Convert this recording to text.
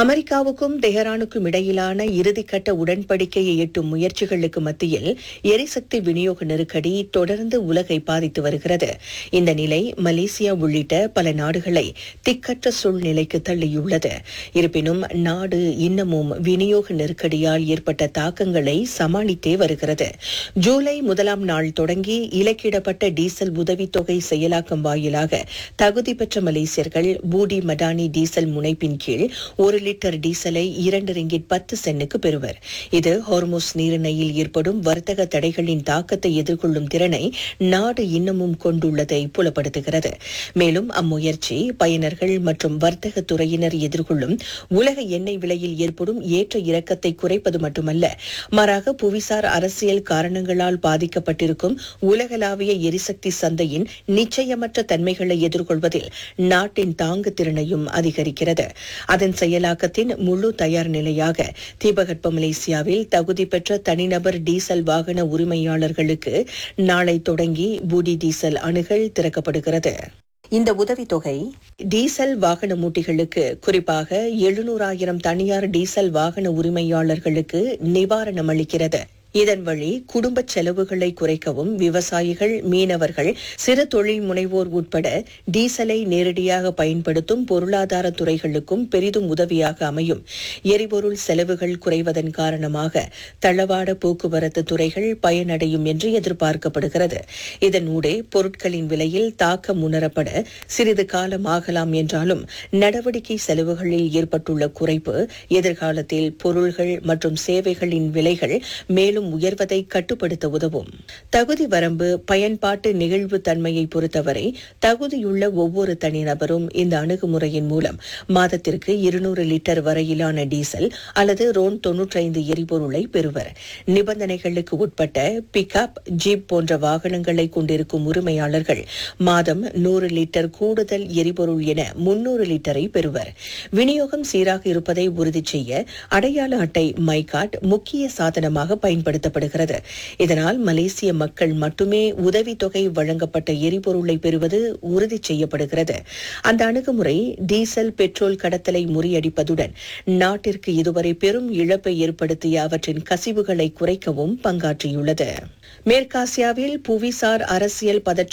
அமெரிக்காவுக்கும் தெஹரானுக்கும் இடையிலான இறுதிக்கட்ட உடன்படிக்கையை எட்டும் முயற்சிகளுக்கு மத்தியில் எரிசக்தி விநியோக நெருக்கடி தொடர்ந்து உலகை பாதித்து வருகிறது இந்த நிலை மலேசியா உள்ளிட்ட பல நாடுகளை திக்கற்ற சூழ்நிலைக்கு தள்ளியுள்ளது இருப்பினும் நாடு இன்னமும் விநியோக நெருக்கடியால் ஏற்பட்ட தாக்கங்களை சமாளித்தே வருகிறது ஜூலை முதலாம் நாள் தொடங்கி இலக்கிடப்பட்ட டீசல் உதவித்தொகை செயலாக்கம் வாயிலாக தகுதி பெற்ற மலேசியர்கள் பூடி மடானி டீசல் முனைப்பின் கீழ் ஒரு லிட்டர் டீசலை இரண்டு ரிங்கிட் பத்து சென்னுக்கு பெறுவர் இது ஹார்மோஸ் நீரிணையில் ஏற்படும் வர்த்தக தடைகளின் தாக்கத்தை எதிர்கொள்ளும் திறனை நாடு இன்னமும் கொண்டுள்ளதை புலப்படுத்துகிறது மேலும் அம்முயற்சி பயனர்கள் மற்றும் வர்த்தக துறையினர் எதிர்கொள்ளும் உலக எண்ணெய் விலையில் ஏற்படும் ஏற்ற இறக்கத்தை குறைப்பது மட்டுமல்ல மாறாக புவிசார் அரசியல் காரணங்களால் பாதிக்கப்பட்டிருக்கும் உலகளாவிய எரிசக்தி சந்தையின் நிச்சயமற்ற தன்மைகளை எதிர்கொள்வதில் நாட்டின் தாங்கு திறனையும் அதிகரிக்கிறது அதன் செயலாக்கத்தின் முழு தயார் நிலையாக தீபகற்ப மலேசியாவில் தகுதி பெற்ற தனிநபர் டீசல் வாகன உரிமையாளர்களுக்கு நாளை தொடங்கி பூடி டீசல் அணுகல் திறக்கப்படுகிறது இந்த உதவித்தொகை டீசல் வாகன மூட்டிகளுக்கு குறிப்பாக எழுநூறாயிரம் தனியார் டீசல் வாகன உரிமையாளர்களுக்கு நிவாரணம் அளிக்கிறது இதன் வழி குடும்ப செலவுகளை குறைக்கவும் விவசாயிகள் மீனவர்கள் சிறு தொழில் முனைவோர் உட்பட டீசலை நேரடியாக பயன்படுத்தும் பொருளாதார துறைகளுக்கும் பெரிதும் உதவியாக அமையும் எரிபொருள் செலவுகள் குறைவதன் காரணமாக தளவாட போக்குவரத்து துறைகள் பயனடையும் என்று எதிர்பார்க்கப்படுகிறது இதனூடே பொருட்களின் விலையில் தாக்கம் உணரப்பட சிறிது காலம் ஆகலாம் என்றாலும் நடவடிக்கை செலவுகளில் ஏற்பட்டுள்ள குறைப்பு எதிர்காலத்தில் பொருள்கள் மற்றும் சேவைகளின் விலைகள் மேலும் மேலும் உயர்வதை கட்டுப்படுத்த உதவும் தகுதி வரம்பு பயன்பாட்டு நிகழ்வு தன்மையை பொறுத்தவரை தகுதியுள்ள ஒவ்வொரு தனிநபரும் இந்த அணுகுமுறையின் மூலம் மாதத்திற்கு இருநூறு லிட்டர் வரையிலான டீசல் அல்லது ரோன் தொன்னூற்றைந்து எரிபொருளை பெறுவர் நிபந்தனைகளுக்கு உட்பட்ட பிக்அப் ஜீப் போன்ற வாகனங்களை கொண்டிருக்கும் உரிமையாளர்கள் மாதம் நூறு லிட்டர் கூடுதல் எரிபொருள் என முன்னூறு லிட்டரை பெறுவர் விநியோகம் சீராக இருப்பதை உறுதி செய்ய அடையாள அட்டை மைகாட் முக்கிய சாதனமாக பயன்படுத்த பயன்படுத்தப்படுகிறது இதனால் மலேசிய மக்கள் மட்டுமே உதவித்தொகை வழங்கப்பட்ட எரிபொருளை பெறுவது உறுதி செய்யப்படுகிறது அந்த அணுகுமுறை டீசல் பெட்ரோல் கடத்தலை முறியடிப்பதுடன் நாட்டிற்கு இதுவரை பெரும் இழப்பை ஏற்படுத்திய அவற்றின் கசிவுகளை குறைக்கவும் பங்காற்றியுள்ளது மேற்காசியாவில் புவிசார் அரசியல் பதற்ற